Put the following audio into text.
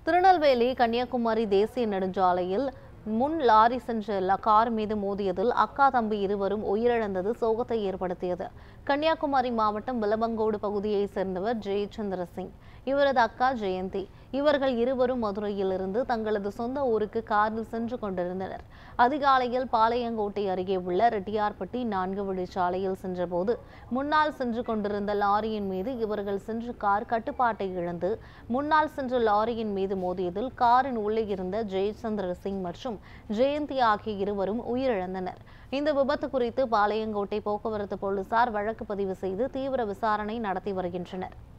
திருநெல்வேலி கன்னியாகுமரி தேசிய நெடுஞ்சாலையில் முன் லாரி சென்ற ல- கார் மீது மோதியதில் அக்கா தம்பி இருவரும் உயிரிழந்தது சோகத்தை ஏற்படுத்தியது கன்னியாகுமரி மாவட்டம் விலபங்கோடு பகுதியைச் சேர்ந்தவர் ஜெயச்சந்திர சிங் இவரது அக்கா ஜெயந்தி இவர்கள் இருவரும் மதுரையிலிருந்து தங்களது சொந்த ஊருக்கு காரில் சென்று கொண்டிருந்தனர் அதிகாலையில் பாளையங்கோட்டை அருகே உள்ள ரெட்டியார்பட்டி நான்கு வழிச்சாலையில் சென்றபோது முன்னால் சென்று கொண்டிருந்த லாரியின் மீது இவர்கள் சென்ற கார் கட்டுப்பாட்டை இழந்து முன்னால் சென்ற லாரியின் மீது மோதியதில் காரின் உள்ளே இருந்த ஜெயச்சந்திர சிங் மற்றும் ஜெயந்தி ஆகிய இருவரும் உயிரிழந்தனர் இந்த விபத்து குறித்து பாளையங்கோட்டை போக்குவரத்து போலீசார் வழக்கு பதிவு செய்து தீவிர விசாரணை நடத்தி வருகின்றனர்